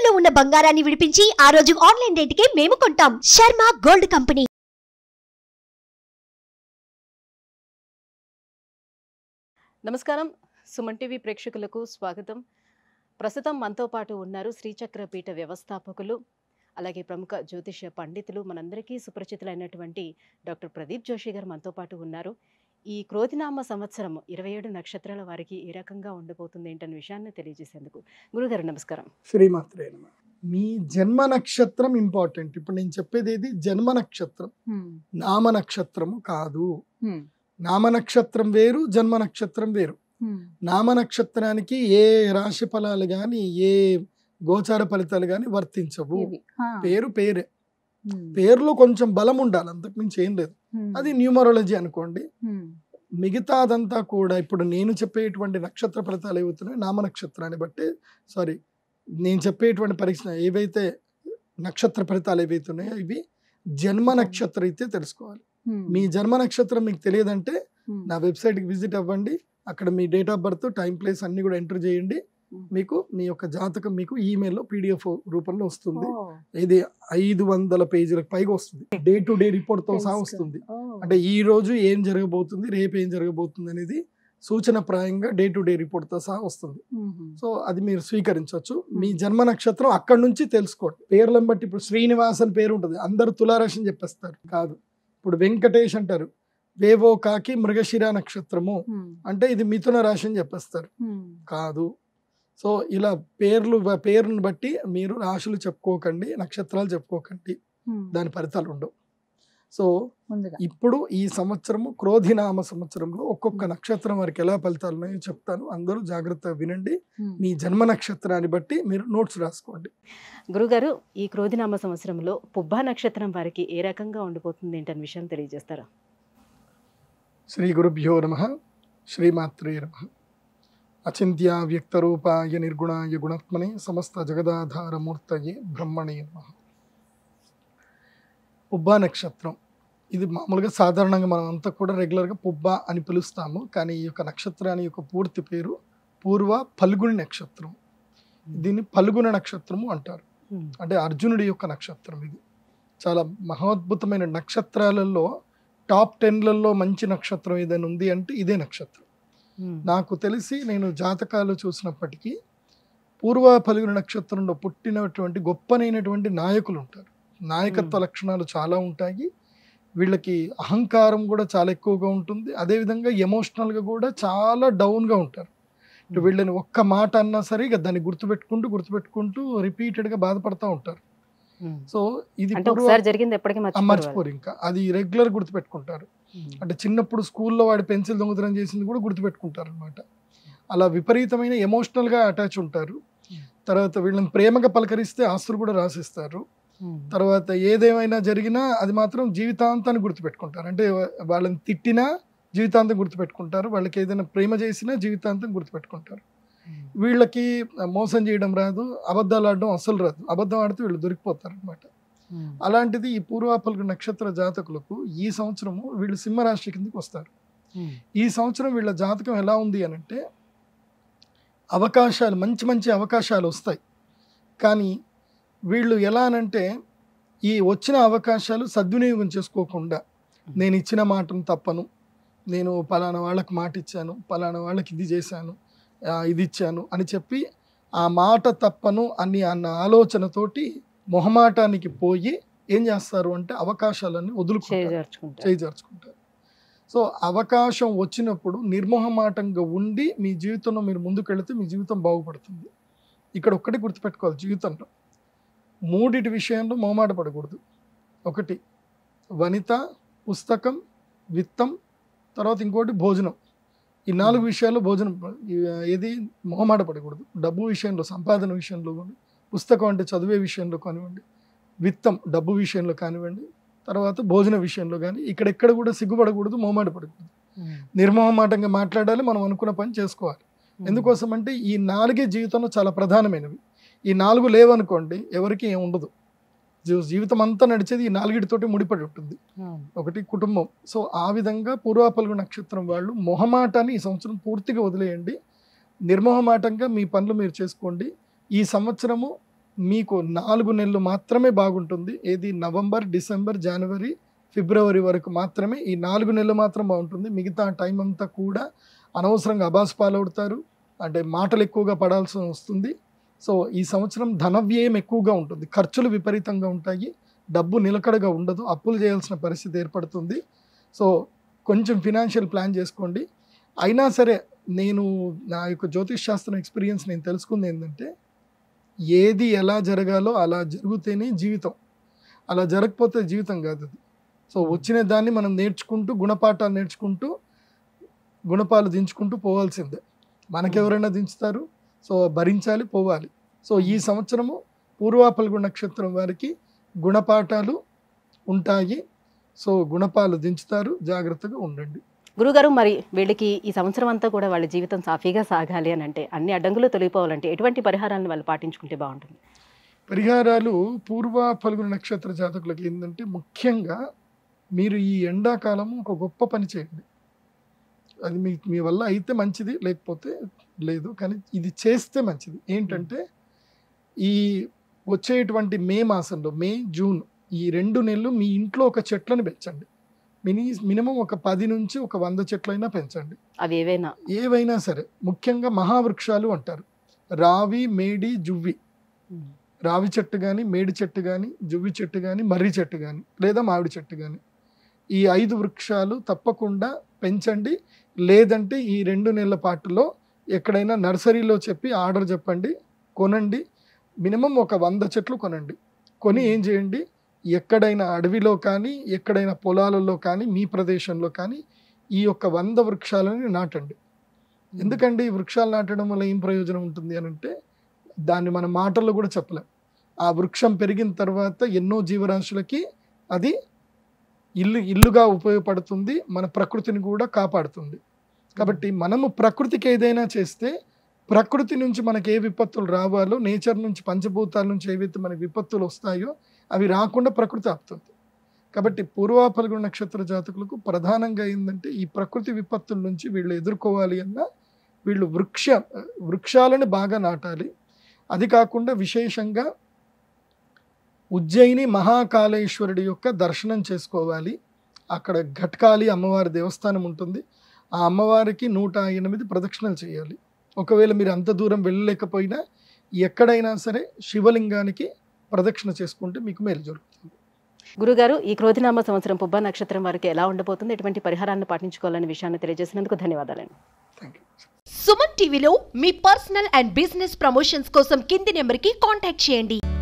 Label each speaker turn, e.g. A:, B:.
A: తాకట్టులో ఉన్న బంగారాన్ని విడిపించి ఆ రోజు ఆన్లైన్ రేటుకే మేము కొంటాం శర్మ గోల్డ్ కంపెనీ
B: నమస్కారం సుమన్ టీవీ ప్రేక్షకులకు స్వాగతం ప్రస్తుతం మనతో పాటు ఉన్నారు శ్రీచక్ర పీఠ వ్యవస్థాపకులు అలాగే ప్రముఖ జ్యోతిష పండితులు మనందరికీ సుపరిచితులైనటువంటి డాక్టర్ ప్రదీప్ జోషి గారు మనతో పాటు ఉన్నారు ఈ క్రోధినామ సంవత్సరం ఇరవై ఏడు నక్షత్రాల వారికి ఏ రకంగా ఉండబోతుంది ఏంటనే విషయాన్ని తెలియజేసేందుకు గురుగారు నమస్కారం
C: శ్రీమాత్రే నమ మీ జన్మ నక్షత్రం ఇంపార్టెంట్ ఇప్పుడు నేను చెప్పేది ఏది జన్మ నక్షత్రం నామ నక్షత్రము కాదు నామ నక్షత్రం వేరు జన్మ నక్షత్రం వేరు నామ నక్షత్రానికి ఏ రాశి ఫలాలు కానీ ఏ గోచార ఫలితాలు కానీ వర్తించవు పేరు పేరే పేరులో కొంచెం బలం ఉండాలి అంతకుమించి ఏం లేదు అది న్యూమరాలజీ అనుకోండి మిగతా అదంతా కూడా ఇప్పుడు నేను చెప్పేటువంటి నక్షత్ర ఫలితాలు ఏవవుతున్నాయి నామ నక్షత్రాన్ని బట్టి సారీ నేను చెప్పేటువంటి పరీక్ష ఏవైతే నక్షత్ర ఫలితాలు ఏవైతున్నాయో ఇవి జన్మ నక్షత్రం అయితే తెలుసుకోవాలి మీ జన్మ నక్షత్రం మీకు తెలియదంటే నా వెబ్సైట్కి విజిట్ అవ్వండి అక్కడ మీ date of birth time place అన్ని కూడా ఎంటర్ చేయండి మీకు మీ యొక్క జాతకం మీకు ఈమెయిల్లో పీడిఎఫ్ రూపంలో వస్తుంది ఇది ఐదు వందల పేజీలకు పైగా వస్తుంది డే టు డే రిపోర్ట్ తో సహా వస్తుంది అంటే ఈ రోజు ఏం జరగబోతుంది రేపు ఏం జరగబోతుంది అనేది సూచన ప్రాయంగా డే టు డే రిపోర్ట్ తో సహా వస్తుంది సో అది మీరు స్వీకరించవచ్చు మీ జన్మ నక్షత్రం అక్కడి నుంచి తెలుసుకోండి పేర్లను బట్టి ఇప్పుడు శ్రీనివాస్ అని పేరు ఉంటుంది అందరు తులారాశి అని చెప్పేస్తారు కాదు ఇప్పుడు వెంకటేష్ అంటారు వేవో కాకి మృగశిర నక్షత్రము అంటే ఇది మిథున రాశి అని చెప్పేస్తారు కాదు సో ఇలా పేర్లు పేరుని బట్టి మీరు రాశులు చెప్పుకోకండి నక్షత్రాలు చెప్పుకోకండి దాని ఫలితాలు ఉండవు సో
D: ముందుగా
C: ఇప్పుడు ఈ సంవత్సరము క్రోధినామ సంవత్సరంలో ఒక్కొక్క నక్షత్రం వారికి ఎలా ఫలితాలు ఉన్నాయో చెప్తాను అందరూ జాగ్రత్తగా వినండి మీ జన్మ నక్షత్రాన్ని బట్టి మీరు నోట్స్ రాసుకోండి
B: గురుగారు ఈ క్రోధినామ సంవత్సరంలో పుబ్బా నక్షత్రం వారికి ఏ రకంగా ఉండిపోతుంది ఏంటనే విషయం తెలియజేస్తారా
C: శ్రీ గురుభ్యో నమ శ్రీమాత్రే నమ అచింత్య వ్యక్తరూపాయ నిర్గుణాయ గుణాత్మనే సమస్త జగదాధారమూర్తయే బ్రహ్మణే నమ పుబ్బా నక్షత్రం ఇది మామూలుగా సాధారణంగా మనం అంతా కూడా రెగ్యులర్గా పుబ్బా అని పిలుస్తాము కానీ ఈ యొక్క నక్షత్రాన్ని యొక్క పూర్తి పేరు పూర్వ ఫల్గుని నక్షత్రం దీన్ని ఫల్గుణ నక్షత్రము అంటారు అంటే అర్జునుడి యొక్క నక్షత్రం ఇది చాలా మహోద్భుతమైన నక్షత్రాలలో టాప్ టెన్లలో మంచి నక్షత్రం ఏదైనా ఉంది అంటే ఇదే నక్షత్రం నాకు తెలిసి నేను జాతకాలు చూసినప్పటికీ పూర్వ ఫలుగున నక్షత్రంలో పుట్టినటువంటి గొప్పనైనటువంటి నాయకులు ఉంటారు నాయకత్వ లక్షణాలు చాలా ఉంటాయి వీళ్ళకి అహంకారం కూడా చాలా ఎక్కువగా ఉంటుంది అదేవిధంగా ఎమోషనల్గా కూడా చాలా డౌన్గా ఉంటారు ఇటు వీళ్ళని ఒక్క మాట అన్నా సరే ఇక దాన్ని గుర్తుపెట్టుకుంటూ గుర్తుపెట్టుకుంటూ రిపీటెడ్గా బాధపడతా ఉంటారు సో ఇది
B: అంటే
C: పూర్వ-
B: ఒకసారి జరిగింది ఎప్పటికీ
C: ఆ,
B: మర్చిపోరు
C: మర్చిపోరు ఇంకా అది రెగ్యులర్ గుర్తుపెట్టుకుంటారు
B: వాళ్ళు.
C: అంటే చిన్నప్పుడు స్కూల్లో వాడి పెన్సిల్ దొంగతనం చేసింది కూడా గుర్తుపెట్టుకుంటారు అనమాట అలా విపరీతమైన ఎమోషనల్గా అటాచ్ ఉంటారు తర్వాత వీళ్ళని ప్రేమగా పలకరిస్తే ఆస్తులు కూడా రాసిస్తారు
B: ఉమ్.
C: తర్వాత ఏదేమైనా జరిగినా అది మాత్రం జీవితాంతాన్ని గుర్తుపెట్టుకుంటారు అంటే వా- వాళ్ళని తిట్టినా జీవితాంతం గుర్తుపెట్టుకుంటారు వాళ్ళకి ఏదైనా ప్రేమ చేసినా జీవితాంతం గుర్తుపెట్టుకుంటారు వీళ్ళకి మోసం చేయడం రాదు అబద్ధాలు ఆడడం అస్సలు రాదు అబద్ధం ఆడితే వీళ్ళు దొరికిపోతారు అనమాట
B: ఉమ్.
C: అలాంటిది ఈ పూర్వాపల్గు నక్షత్ర జాతకులకు ఈ సంవత్సరము వీళ్ళు సింహరాశి కిందకి వస్తారు
B: ఉమ్.
C: ఈ సంవత్సరం వీళ్ళ జాతకం ఎలా ఉంది అని అంటే అవకాశాలు మంచి మంచి అవకాశాలు వస్తాయి కానీ వీళ్ళు ఎలా అనంటే ఈ వచ్చిన అవకాశాలు సద్వినియోగం చేసుకోకుండా నేను ఇచ్చిన మాటను తప్పను నేను పలానా వాళ్ళకి మాట ఇచ్చాను పలానా వాళ్ళకి ఇది చేశాను ఆ, ఇది ఇచ్చాను అని చెప్పి ఆ మాట తప్పను అని అన్న ఆలోచనతోటి మొహమాటానికి పోయి ఏం చేస్తారు అంటే అవకాశాలన్నీ వదులుకుంటారు
B: చేజార్చుకుంటారు
C: చేజార్చుకుంటారు సో అవకాశం వచ్చినప్పుడు నిర్మోహమాటంగా ఉండి మీ జీవితంలో మీరు ముందుకెళ్తే మీ జీవితం బాగుపడుతుంది ఇక్కడ ఒక్కటి గుర్తుపెట్టుకోవాలి జీవితంలో మూడిటి విషయంలో మొహమాట పడకూడదు ఒకటి వనిత పుస్తకం విత్తం తర్వాత ఇంకోటి భోజనం ఈ నాలుగు విషయాల్లో భోజనం ఈ- ఏది మొహమాట పడకూడదు డబ్బు విషయంలో సంపాదన విషయంలో కానీ పుస్తకం అంటే చదివే విషయంలో కానివ్వండి విత్తం డబ్బు విషయంలో కానివ్వండి తర్వాత భోజన విషయంలో కానీ ఇక్కడెక్కడ కూడా సిగ్గుపడకూడదు మొహమాట పడకూడదు
B: ఉమ్.
C: నిర్మోహమాటంగా మాట్లాడాలి మనం అనుకున్న పని చేసుకోవాలి ఎందుకోసం అంటే ఈ నాలుగే జీవితంలో చాలా ప్రధానమైనవి ఈ నాలుగు లేవనుకోండి ఎవరికి ఏం ఉండదు జీ- జీవితం అంతా నడిచేది ఈ నాలుగిటితోటి ముడిపడి ఉంటుంది
B: ఉమ్.
C: ఒకటి కుటుంబం సో ఆ విధంగా పూర్వాపల్గు నక్షత్రం వాళ్ళు మొహమాటాన్ని ఈ సంవత్సరం పూర్తిగా వదిలేయండి నిర్మోహమాటంగా మీ పనులు మీరు చేసుకోండి ఈ సంవత్సరము మీకు నాలుగు నెలలు మాత్రమే బాగుంటుంది ఏది నవంబర్ డిసెంబర్ జనవరి ఫిబ్రవరి వరకు మాత్రమే ఈ నాలుగు నెలలు మాత్రం బాగుంటుంది మిగతా టైం అంతా కూడా అనవసరంగా అబాస్ పాలవుతారు అంటే మాటలు ఎక్కువగా పడాల్సి వస్తుంది సో ఈ సంవత్సరం ధన వ్యయం ఎక్కువగా ఉంటుంది ఖర్చులు విపరీతంగా ఉంటాయి డబ్బు నిలకడగా ఉండదు అప్పులు చేయాల్సిన పరిస్థితి ఏర్పడుతుంది సో కొంచెం ఫినాన్షియల్ ప్లాన్ చేసుకోండి అయినా సరే నేను నా యొక్క జ్యోతిష్ శాస్త్రం ఎక్స్పీరియన్స్ నేను తెలుసుకుంది ఏంటంటే ఏది ఎలా జరగాలో అలా జరిగితేనే జీవితం అలా జరగకపోతే జీవితం కాదు అది సో వచ్చిన దాన్ని మనం నేర్చుకుంటూ గుణపాఠాలు నేర్చుకుంటూ గుణపాలు దించుకుంటూ పోవాల్సిందే మనకెవరైనా దించుతారు సో భరించాలి పోవాలి సో ఈ సంవత్సరము పూర్వాపల్గు నక్షత్రం వారికి గుణపాఠాలు ఉంటాయి సో గుణపాలు దించుతారు జాగ్రత్తగా ఉండండి
B: గురుగారు మరి వీళ్ళకి ఈ సంవత్సరం అంతా కూడా వాళ్ళ జీవితం సాఫీగా సాగాలి అని అంటే అన్ని అడ్డంకులు తొలగిపోవాలంటే ఎటువంటి పరిహారాలను వాళ్ళు పాటించుకుంటే బాగుంటుంది
C: పరిహారాలు పూర్వ ఫల్గుణ నక్షత్ర జాతకులకు ఏంటంటే ముఖ్యంగా మీరు ఈ ఎండాకాలము ఒక గొప్ప పని చేయండి అది మీ మీ వల్ల అయితే మంచిది లేకపోతే లేదు కానీ ఇది చేస్తే మంచిది ఏంటంటే ఈ వచ్చేటువంటి మే మాసంలో మే జూన్ ఈ రెండు నెలలు మీ ఇంట్లో ఒక చెట్లను పెంచండి మినీ మినిమం ఒక పది నుంచి ఒక వంద చెట్లైనా పెంచండి
B: అవి ఏవైనా
C: ఏవైనా సరే ముఖ్యంగా మహావృక్షాలు అంటారు రావి మేడి జువ్వి రావి చెట్టు కానీ మేడి చెట్టు కానీ జువ్వి చెట్టు కానీ మర్రి చెట్టు కానీ లేదా మామిడి చెట్టు కానీ ఈ ఐదు వృక్షాలు తప్పకుండా పెంచండి లేదంటే ఈ రెండు నెలల పాటులో ఎక్కడైనా నర్సరీలో చెప్పి ఆర్డర్ చెప్పండి కొనండి మినిమం ఒక వంద చెట్లు కొనండి కొని ఏం చేయండి ఎక్కడైనా అడవిలో కానీ ఎక్కడైనా పొలాలలో కానీ మీ ప్రదేశంలో కానీ ఈ యొక్క వంద వృక్షాలని నాటండి ఎందుకండి ఈ వృక్షాలు నాటడం వల్ల ఏం ప్రయోజనం ఉంటుంది అని అంటే దాన్ని మన మాటల్లో కూడా చెప్పలేం ఆ వృక్షం పెరిగిన తర్వాత ఎన్నో జీవరాశులకి అది ఇల్లు ఇల్లుగా ఉపయోగపడుతుంది మన ప్రకృతిని కూడా కాపాడుతుంది కాబట్టి మనము ప్రకృతికి ఏదైనా చేస్తే ప్రకృతి నుంచి మనకి ఏ విపత్తులు రావాలో నేచర్ నుంచి పంచభూతాల నుంచి ఏవైతే మనకి విపత్తులు వస్తాయో అవి రాకుండా ప్రకృతి ఆపుతుంది కాబట్టి పూర్వాపల్గుణ నక్షత్ర జాతకులకు ప్రధానంగా ఏంటంటే ఈ ప్రకృతి విపత్తుల నుంచి వీళ్ళు ఎదుర్కోవాలి అన్న వీళ్ళు వృక్ష వృక్షాలను బాగా నాటాలి అది కాకుండా విశేషంగా ఉజ్జయిని మహాకాళేశ్వరుడి యొక్క దర్శనం చేసుకోవాలి అక్కడ ఘట్కాళి అమ్మవారి దేవస్థానం ఉంటుంది ఆ అమ్మవారికి నూట ఎనిమిది ప్రదక్షిణలు చేయాలి ఒకవేళ మీరు అంత దూరం వెళ్ళలేకపోయినా ఎక్కడైనా సరే శివలింగానికి ప్రదక్షిణ చేసుకుంటే మీకు మేలు జరుగుతుంది
B: గురుగారు ఈ క్రోధినామ సంవత్సరం పుబ్బ నక్షత్రం వారికి ఎలా ఉండబోతుంది ఎటువంటి పరిహారాన్ని పాటించుకోవాలనే విషయాన్ని తెలియజేసినందుకు ధన్యవాదాలండి
C: థ్యాంక్ యూ
A: సుమన్ టీవీలో మీ పర్సనల్ అండ్ బిజినెస్ ప్రమోషన్స్ కోసం కింది నెంబర్కి కాంటాక్ట్ చేయండి